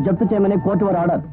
జప్తు చేయమని కోర్టు వారు ఆర్డర్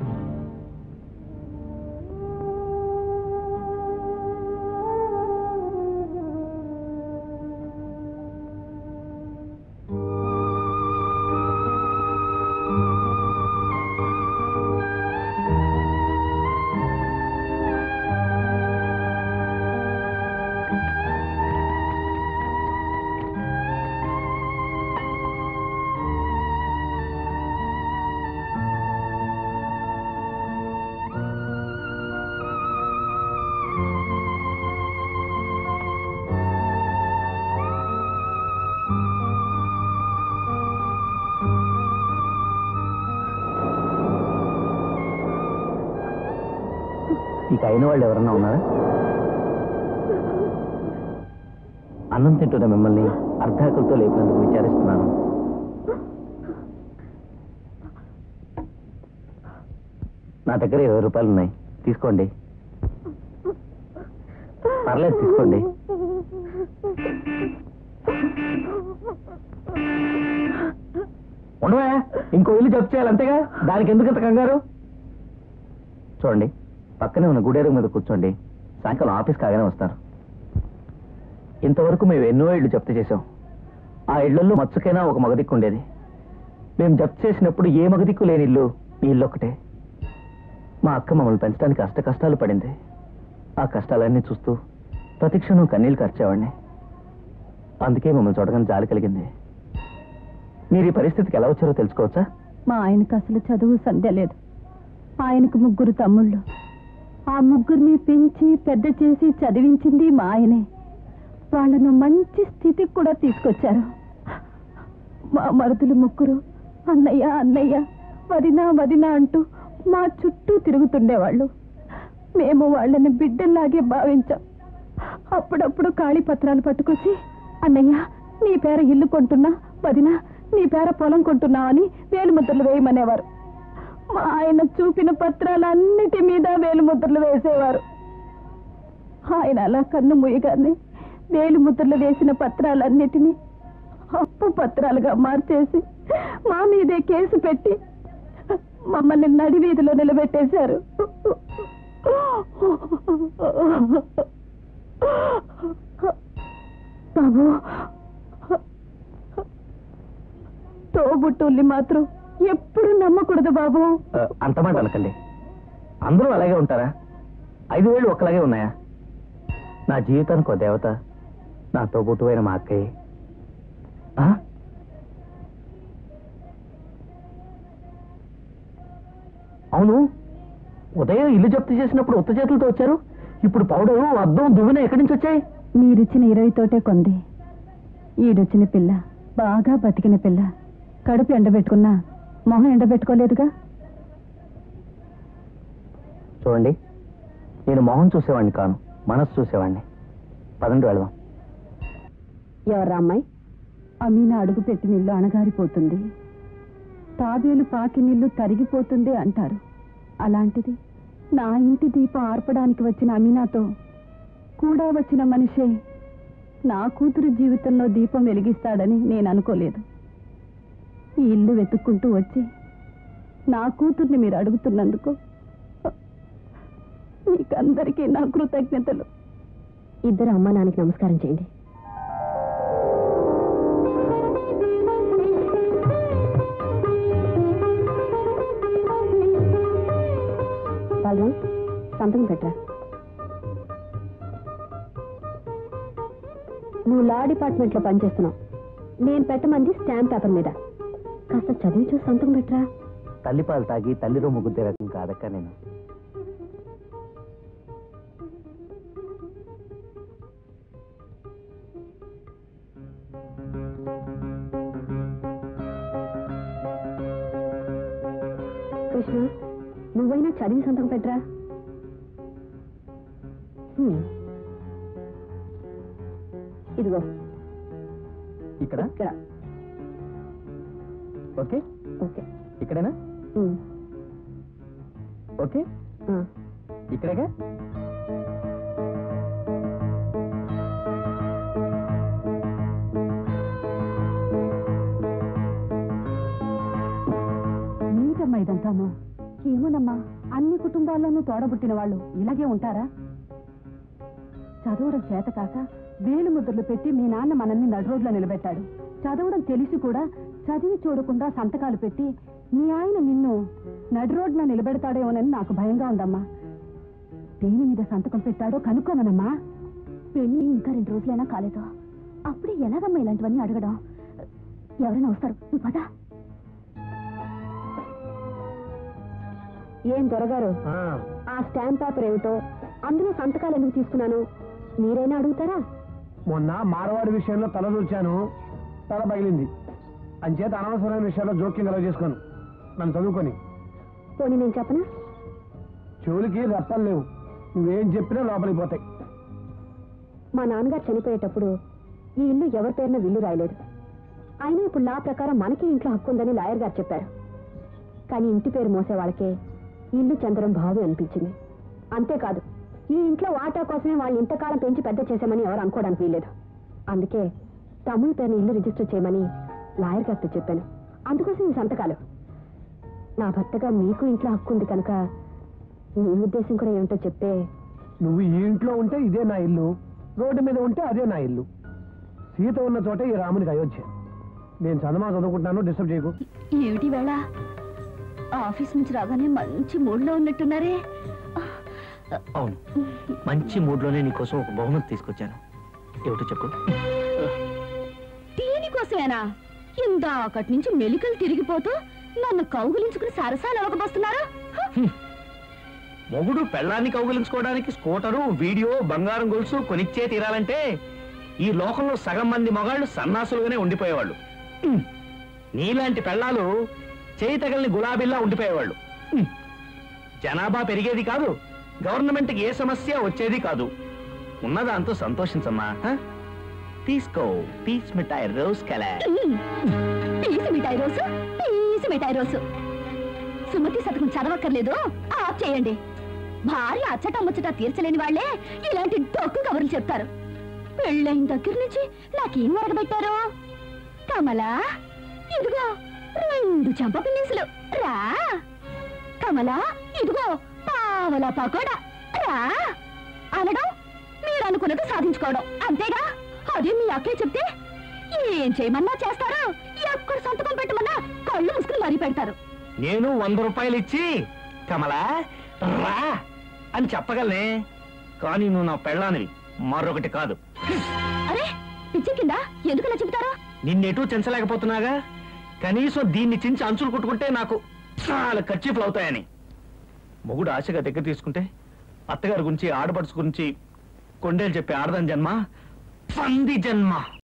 ఇక అయిన వాళ్ళు ఎవరన్నా ఉన్నారా అన్నం తింటున్న మిమ్మల్ని అర్ధాకులతో లేపినందుకు విచారిస్తున్నాను నా దగ్గర ఇరవై రూపాయలు ఉన్నాయి తీసుకోండి పర్లేదు తీసుకోండి ఉండవా ఇంకో ఇల్లు జప్తు చేయాలి అంతేగా దానికి ఎందుకు అంత కంగారు చూడండి పక్కనే ఉన్న గుడేరు మీద కూర్చోండి సాయంకాలం ఆఫీస్ కాగానే వస్తారు ఇంతవరకు మేము ఎన్నో ఇళ్ళు జప్తు చేశాం ఆ ఇళ్లలో మచ్చుకైనా ఒక మగదిక్కు ఉండేది మేము జప్తు చేసినప్పుడు ఏ మగదిక్కు లేని ఇల్లు ఈ ఇల్లు ఒకటే మా అక్క మమ్మల్ని పెంచడానికి అష్ట కష్టాలు పడింది ఆ కష్టాలన్నీ చూస్తూ ప్రతిక్షణం కన్నీళ్ళు ఖర్చేవాడిని అందుకే మమ్మల్ని చూడగానే జాలి కలిగింది మీరు ఈ పరిస్థితికి ఎలా వచ్చారో తెలుసుకోవచ్చా మా ఆయనకు అసలు చదువు సంధ్య లేదు ఆయనకు ముగ్గురు తమ్ముళ్ళు ఆ ముగ్గురిని పెంచి పెద్ద చేసి చదివించింది మా ఆయనే వాళ్ళను మంచి స్థితికి కూడా తీసుకొచ్చారు మా మరుదులు ముగ్గురు అన్నయ్య అన్నయ్య వదినా వదినా అంటూ మా చుట్టూ తిరుగుతుండేవాళ్ళు మేము వాళ్ళని బిడ్డల్లాగే భావించాం అప్పుడప్పుడు ఖాళీ పత్రాలు పట్టుకొచ్చి అన్నయ్య నీ పేర ఇల్లు కొంటున్నా వదినా నీ పేర పొలం కొంటున్నా అని వేలుముద్రలు వేయమనేవారు మా ఆయన చూపిన పత్రాలన్నిటి మీద వేలుముద్రలు వేసేవారు ఆయన అలా కన్ను ముయ్యగానే వేలుముద్రలు వేసిన పత్రాలన్నిటినీ అప్పు పత్రాలుగా మార్చేసి మా మీదే కేసు పెట్టి మమ్మల్ని నడి వీధిలో నిలబెట్టేశారు బాబు తోబుట్టుల్ని మాత్రం ఎప్పుడు నమ్మకూడదు బాబు ఆ, అంత మాట అనకండి అందరూ అలాగే ఉంటారా ఐదు వేళ్ళు ఒకలాగే ఉన్నాయా నా జీవితానికి ఒక దేవత నా తోబుట్టువైన మా అక్కయ్య ఆ? అవును ఉదయం ఇల్లు జప్తు చేసినప్పుడు ఉత్త చేతులతో వచ్చారు ఇప్పుడు పౌడరు అద్దం దువ్వెన ఎక్కడి నుంచి వచ్చాయి మీరిచ్చిన ఇరవై తోటే కొంది ఈడొచ్చిన పిల్ల బాగా బతికిన పిల్ల కడుపు ఎండబెట్టుకున్నా మొహం ఎండబెట్టుకోలేదుగా చూడండి నేను మొహం చూసేవాడిని కాను మనసు చూసేవాడిని పదండి వెళదాం ఎవరా అమ్మాయి అమీన అడుగు పెట్టిన ఇల్లు అణగారిపోతుంది తాబేలు పాకినిల్లు తరిగిపోతుంది అంటారు అలాంటిది నా ఇంటి దీపం ఆర్పడానికి వచ్చిన అమీనాతో కూడా వచ్చిన మనిషే నా కూతురు జీవితంలో దీపం వెలిగిస్తాడని నేను అనుకోలేదు ఈ ఇల్లు వెతుక్కుంటూ వచ్చి నా కూతుర్ని మీరు అడుగుతున్నందుకు మీకందరికీ నా కృతజ్ఞతలు ఇద్దరు అమ్మ నాన్నకి నమస్కారం చేయండి బలరాం సంతకం పెట్టరా నువ్వు లా డిపార్ట్మెంట్ లో పనిచేస్తున్నావు నేను పెట్టమంది స్టాంప్ పేపర్ మీద కాస్త చదివి చూసి సంతకం పెట్టరా తల్లిపాలు తాగి తల్లి రొమ్ము గుద్దే రకం కాదక్క నేను కృష్ణ నువ్వైనా చదివి సంతకం పెట్టరా హ్మ్. ఇదిగో ఇక్కడ ఇక్కడ ఓకే ఓకే ఇక్కడేనా హ్మ్. ఓకే ఆ. ఇక్కడేగా ఎందుకమ్మా ఇదంతాను ఏమోనమ్మా అన్ని కుటుంబాల్లోనూ తోడబుట్టిన వాళ్ళు ఇలాగే ఉంటారా చదవడం చేత కాక వేలు ముద్రలు పెట్టి మీ నాన్న మనల్ని నడురోడ్లో నిలబెట్టాడు చదవడం తెలిసి కూడా చదివి చూడకుండా సంతకాలు పెట్టి మీ ఆయన నిన్ను నడురోడ్న నిలబెడతాడేమోనని నాకు భయంగా ఉందమ్మా దేని మీద సంతకం పెట్టాడో కనుక్కోమనమ్మా పెళ్లి ఇంకా రెండు రోజులైనా కాలేదు అప్పుడే ఎలాగమ్మా ఇలాంటివన్నీ అడగడం ఎవరైనా వస్తారు నువ్వు పదా ఏం దొరగారు ఆ స్టాంప్ పేపర్ ఏమిటో అందులో సంతకాలు ఎందుకు తీసుకున్నాను మీరైనా అడుగుతారా మొన్న మారవాడి విషయంలో తల దూర్చాను తల పగిలింది అంచేత అనవసరమైన విషయాల్లో జోక్యం కలగ చేసుకోను నన్ను చదువుకొని పోనీ నేను చెప్పనా చెవులకి రెప్పలు లేవు నువ్వేం చెప్పినా లోపలికి పోతాయి మా నాన్నగారు చనిపోయేటప్పుడు ఈ ఇల్లు ఎవరి పేరున విల్లు రాయలేదు అయినా ఇప్పుడు లా ప్రకారం మనకి ఇంట్లో హక్కు ఉందని లాయర్ గారు చెప్పారు కానీ ఇంటి పేరు మోసే వాళ్ళకే ఇల్లు చంద్రం బాగు అనిపించింది అంతేకాదు ఈ ఇంట్లో వాటా కోసమే వాళ్ళు ఇంతకాలం పెంచి పెద్ద చేశామని ఎవరు అనుకోవడానికి వీలేదు అందుకే తమ్ముడి పేరుని ఇల్లు రిజిస్టర్ చేయమని లాయర్ గారితో చెప్పాను అందుకోసం ఈ సంతకాలు నా భర్తగా మీకు ఇంట్లో హక్కు ఉంది కనుక మీ ఉద్దేశం కూడా ఏమిటో చెప్తే నువ్వు ఈ ఇంట్లో ఉంటే ఇదే నా ఇల్లు రోడ్డు మీద ఉంటే అదే నా ఇల్లు సీత ఉన్న చోటే ఈ రామునికి అయోధ్య నేను చదమా చదువుకుంటున్నాను డిస్టర్బ్ చేయకు ఏమిటి వేళ ఆఫీస్ నుంచి రాగానే మంచి మూడ్లో ఉన్నట్టున్నారే అవును మంచి మూడ్లోనే నీకోసం ఒక బహుమతి తీసుకొచ్చాను ఏమిటో చెప్పు దీనికోసమేనా ఇందాకటి నుంచి మెలికలు తిరిగిపోతూ నన్ను కౌగులించుకుని సరసాలు అవకబోస్తున్నారు మొగుడు పెళ్ళాన్ని కౌగిలించుకోవడానికి స్కూటరు వీడియో బంగారం గొలుసు కొనిచ్చే తీరాలంటే ఈ లోకంలో సగం మంది మగాళ్ళు సన్నాసులుగానే ఉండిపోయేవాళ్ళు హ్మ్. నీలాంటి పెళ్ళాలు చేయి తగలని గులాబీల్లా ఉండిపోయేవాళ్ళు హ్మ్. జనాభా పెరిగేది కాదు గవర్నమెంట్కి ఏ సమస్య వచ్చేది కాదు ఉన్నదాంతో సంతోషించమ్మా హ? తీసుకో పీచ్ మిఠాయి రోజ్ కలర్ పీసి మిఠాయి రోజు పీసి మిఠాయి రోజు సుమతి శతకం చదవక్కర్లేదు ఆఫ్ చేయండి భార్య అచ్చట ముచ్చట తీర్చలేని వాళ్ళే ఇలాంటి డొక్కు కబుర్లు చెప్తారు పెళ్ళైన దగ్గర నుంచి నాకేం వరగబెట్టారు కమలా ఇదిగో రెండు చంప పిన్నిసులు రా కమలా ఇదిగో పావలా పకోడా రా అనడం మీరు అనుకున్నది సాధించుకోవడం అంతేగా అదే మీ అక్కే చెప్తే ఏం చేయమన్నా చేస్తారు ఎక్కడ సంతకం పెట్టమన్నా కళ్ళు ముసుకుని మరీ పెడతారు నేను వంద రూపాయలు ఇచ్చి కమలా రా అని చెప్పగలనే కానీ నువ్వు నా పెళ్ళానివి మరొకటి కాదు అరే పిచ్చి కింద ఎందుకలా చెబుతారు నిన్నెటూ చెంచలేకపోతున్నాగా కనీసం దీన్ని చించి అంచులు కుట్టుకుంటే నాకు చాలా ఖర్చీఫ్లు అవుతాయని మొగుడు ఆశగా దగ్గర తీసుకుంటే అత్తగారి గురించి ఆడపడుచు గురించి కొండేలు చెప్పే ఆడదాని జన్మ పంది జన్మ